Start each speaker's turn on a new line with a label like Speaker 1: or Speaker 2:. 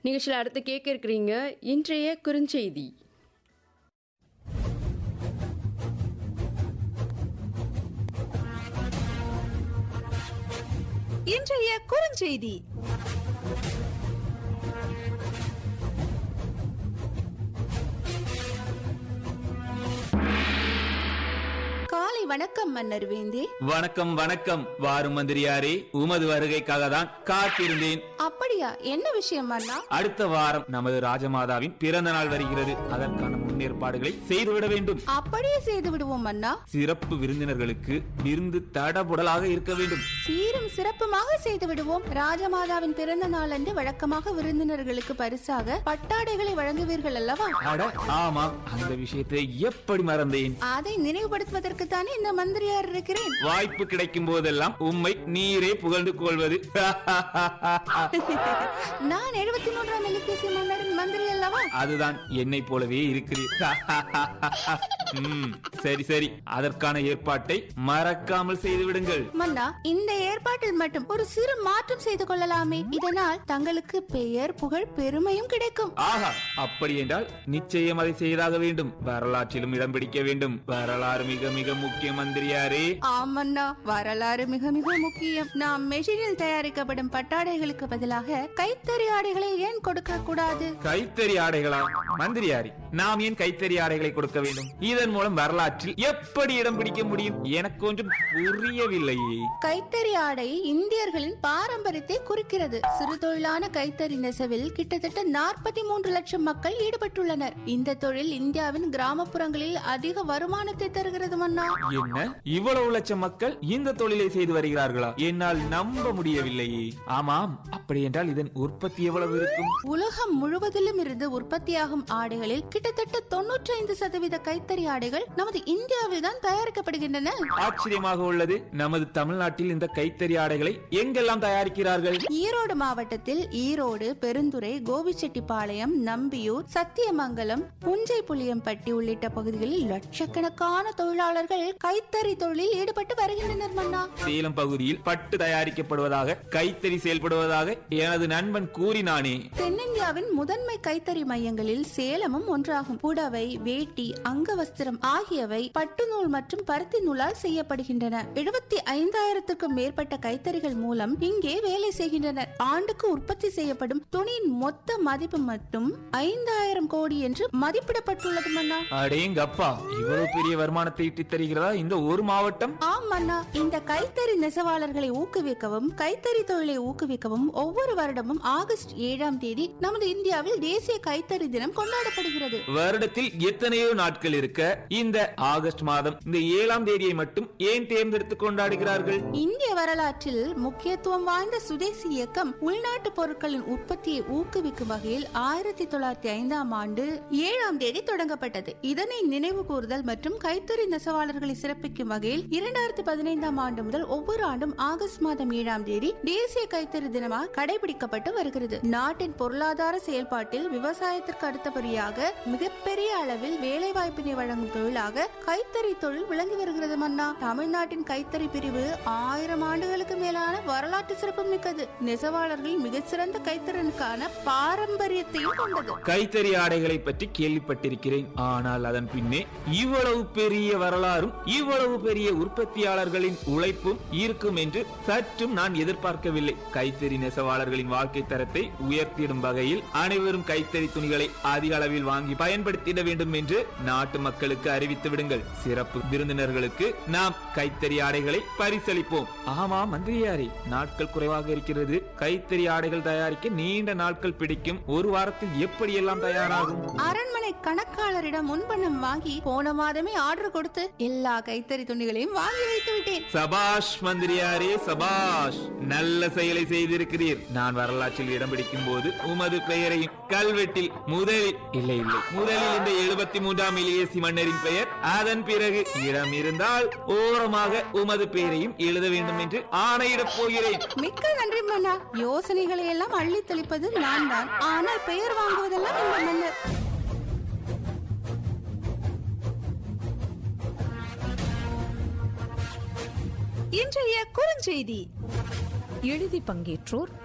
Speaker 1: நிகழ்ச்சியில் அடுத்து கேட்க இருக்கிறீங்க இன்றைய குறுஞ்செய்தி
Speaker 2: இன்றைய குறுஞ்செய்தி காலை வணக்கம் மன்னர் வேந்தே
Speaker 3: வணக்கம் வணக்கம் வாரும் மந்திரியாரே உமது வருகைக்காக தான் காத்திருந்தேன்
Speaker 2: அப்படியா என்ன விஷயம் மன்னா
Speaker 3: அடுத்த வாரம் நமது ராஜமாதாவின் பிறந்த நாள் வருகிறது அதற்கான முன்னேற்பாடுகளை செய்துவிட வேண்டும்
Speaker 2: அப்படியே செய்து விடுவோம் மன்னா
Speaker 3: சிறப்பு விருந்தினர்களுக்கு விருந்து தடபுடலாக இருக்க வேண்டும்
Speaker 2: சீரும் சிறப்புமாக செய்து விடுவோம் ராஜமாதாவின் பிறந்த நாளன்று வழக்கமாக விருந்தினர்களுக்கு பரிசாக பட்டாடைகளை வழங்குவீர்கள் அல்லவா
Speaker 3: அட ஆமாம் அந்த விஷயத்தை எப்படி மறந்தேன்
Speaker 2: அதை நினைவுபடுத்துவதற்கு தானே இந்த மந்திரியார் இருக்கிறேன்
Speaker 3: வாய்ப்பு கிடைக்கும் போதெல்லாம் உம்மை நீரே புகழ்ந்து கொள்வது
Speaker 2: நான் எழுபத்தி மூன்றாம் எலிகேசி மன்னரின் மந்திரி அல்லவா
Speaker 3: அதுதான் என்னை போலவே இருக்கிறீர் ம், சரி சரி அதற்கான ஏற்பாட்டை மறக்காமல் செய்து விடுங்கள்
Speaker 2: மன்னா இந்த ஏற்பாட்டில் மட்டும் ஒரு சிறு மாற்றம் செய்து கொள்ளலாமே இதனால் தங்களுக்கு பெயர் புகழ் பெருமையும் கிடைக்கும்
Speaker 3: ஆஹா அப்படி என்றால் நிச்சயம் அதை செய்தாக வேண்டும் வரலாற்றிலும் இடம் பிடிக்க வேண்டும் வரலாறு மிக மிக முக்கிய மந்திரியாரே
Speaker 2: ஆமண்ணா வரலாறு மிக மிக முக்கியம் நாம் மெஷினில் தயாரிக்கப்படும் பட்டாடைகளுக்கு பதிலாக கைத்தறி ஆடைகளை ஏன் கொடுக்க கூடாது
Speaker 3: கைத்தறி ஆடைகளா மந்திரியாரி நாம் ஏன் கைத்தறி ஆடைகளை கொடுக்க வேண்டும் இதன் மூலம் வரலாற்றில் எப்படி இடம் பிடிக்க முடியும் எனக்கு கொஞ்சம் புரியவில்லையே
Speaker 2: கைத்தறி ஆடை இந்தியர்களின் பாரம்பரியத்தை குறிக்கிறது சிறு தொழிலான கைத்தறி நெசவில் கிட்டத்தட்ட நாற்பத்தி மூன்று லட்சம் மக்கள் ஈடுபட்டுள்ளனர் இந்த தொழில் இந்தியாவின் கிராமப்புறங்களில் அதிக வருமானத்தை தருகிறது மன்னா
Speaker 3: என்ன இவ்வளவு லட்சம் மக்கள் இந்த தொழிலை செய்து வருகிறார்களா என்னால் நம்ப முடியவில்லையே ஆமாம் அப்படி என்றால் இதன் உற்பத்தி எவ்வளவு இருக்கும்
Speaker 2: உலகம் முழுவதிலும் இருந்து உற்பத்தியாகும் ஆடைகளில் கிட்டத்தட்ட தொன்னூற்றி ஐந்து சதவீத கைத்தறி ஆடைகள் நமது இந்தியாவில் தான் தயாரிக்கப்படுகின்றன
Speaker 3: ஆச்சரியமாக உள்ளது நமது தமிழ்நாட்டில் இந்த கைத்தறி ஆடைகளை எங்கெல்லாம் தயாரிக்கிறார்கள்
Speaker 2: ஈரோடு மாவட்டத்தில் ஈரோடு பெருந்துறை கோபிச்செட்டிப்பாளையம் நம்பியூர் சத்தியமங்கலம் புஞ்சை புளியம்பட்டி உள்ளிட்ட பகுதிகளில் லட்சக்கணக்கான தொழிலாளர்கள் கைத்தறி தொழிலில் ஈடுபட்டு வருகின்றனர் மன்னா
Speaker 3: சேலம் பகுதியில் பட்டு தயாரிக்கப்படுவதாக கைத்தறி செயல்படுவதாக எனது நண்பன் கூறினானே
Speaker 2: தென்னிந்தியாவின் முதன்மை கைத்தறி மையங்களில் சேலமும் ஒன்றாகும் புடவை வேட்டி அங்கவஸ்திரம் ஆகியவை பட்டு நூல் மற்றும் பருத்தி நூலால் செய்யப்படுகின்றன எழுபத்தி ஐந்தாயிரத்துக்கும் மேற்பட்ட கைத்தறிகள் மூலம் இங்கே வேலை செய்கின்றனர் ஆண்டுக்கு உற்பத்தி செய்யப்படும் துணியின் மொத்த மதிப்பு மட்டும் ஐந்தாயிரம் கோடி என்று மதிப்பிடப்பட்டுள்ளது மன்னா
Speaker 3: அடேங்கப்பா இவ்வளவு பெரிய வருமானத்தை ஈட்டித் தருகிறதா இந்த ஒரு மாவட்டம்
Speaker 2: ஆம் மன்னா இந்த கைத்தறி நெசவாளர்களை ஊக்குவிக்கவும் கைத்தறி தொழிலை ஊக்குவிக்கவும் ஒவ்வொரு வருடமும் ஆகஸ்ட் ஏழாம் தேதி நமது இந்தியாவில் தேசிய கைத்தறி தினம் கொண்டாடப்படுகிறது
Speaker 3: வருடத்தில் எத்தனையோ நாட்கள் இருக்க இந்த ஆகஸ்ட் மாதம் இந்த ஏழாம் தேதியை மட்டும் ஏன் தேர்ந்தெடுத்து கொண்டாடுகிறார்கள்
Speaker 2: இந்திய வரலாற்றில் முக்கியத்துவம் வாய்ந்த சுதேசி இயக்கம் உள்நாட்டு பொருட்களின் உற்பத்தியை ஊக்குவிக்கும் வகையில் ஆயிரத்தி தொள்ளாயிரத்தி ஐந்தாம் ஆண்டு ஏழாம் தேதி தொடங்கப்பட்டது இதனை நினைவு கூறுதல் மற்றும் கைத்தறி நெசவாளர்களை சிறப்பிக்கும் வகையில் இரண்டாயிரத்தி பதினைந்தாம் ஆண்டு முதல் ஒவ்வொரு ஆண்டும் ஆகஸ்ட் மாதம் ஏழாம் தேதி தேசிய கைத்தறி தினமாக கடைபிடிக்கப்பட்டு வருகிறது நாட்டின் பொருளாதார செயல்பாட்டில் விவசாயத்திற்கு அடுத்தபடியாக மிகப்பெரிய அளவில் வேலை வாய்ப்பினை வழங்கும் தொழிலாக கைத்தறி தொழில் விளங்கி வருகிறது மன்னா தமிழ்நாட்டின் கைத்தறி பிரிவு ஆயிரம் ஆண்டுகளுக்கு மேலான வரலாற்று சிறப்பு மிக்கது நெசவாளர்கள் மிகச்சிறந்த கைத்தறனுக்கான பாரம்பரியத்தையும் கொண்டது
Speaker 3: கைத்தறி ஆடைகளை பற்றி கேள்விப்பட்டிருக்கிறேன் ஆனால் அதன் பின்னே இவ்வளவு பெரிய வரலாறும் இவ்வளவு பெரிய உற்பத்தியாளர்களின் உழைப்பும் இருக்கும் என்று சற்றும் நான் எதிர்பார்க்கவில்லை கைத்தறி நெசவாளர்களின் வாழ்க்கை தரத்தை உயர்த்திடும் வகையில் அனைவரும் கைத்தறி துணிகளை அதிக அளவில் வாங்கி பயன்படுத்திட வேண்டும் என்று நாட்டு மக்களுக்கு அறிவித்து விடுங்கள் சிறப்பு விருந்தினர்களுக்கு நாம் கைத்தறி ஆடைகளை பரிசளிப்போம் ஆமா மந்திரியாரே நாட்கள் குறைவாக இருக்கிறது கைத்தறி ஆடைகள் தயாரிக்க நீண்ட நாட்கள் பிடிக்கும் ஒரு வாரத்தில் எப்படியெல்லாம் தயாராகும்
Speaker 2: அரண்மனை கணக்காளரிடம் முன்பணம் வாங்கி போன மாதமே ஆர்டர் கொடுத்து எல்லா கைத்தறி துணிகளையும் வாங்கி வைத்து விட்டேன்
Speaker 3: சபாஷ் மந்திரியாரே சபாஷ் நல்ல செயலை செய்திருக்கிறீர் நான் வரலாற்றில் இடம் பிடிக்கும் போது உமது பெயரையும் கல்வெட்டில் முதலில் இல்லை இல்லை முதலில் இந்த எழுபத்தி மூன்றாம் இளையசி மன்னரின் பெயர் அதன் பிறகு இடம் இருந்தால் ஓரமாக உமது பெயரையும் எழுத வேண்டும் என்று ஆணையிடப் போகிறேன்
Speaker 2: மிக்க நன்றி மன்னா யோசனைகளை எல்லாம் அள்ளி தெளிப்பது நான் தான் ஆனால் பெயர் வாங்குவதெல்லாம் இந்த மன்னர்
Speaker 4: இன்றைய குறுஞ்செய்தி எழுதி பங்கேற்றோர்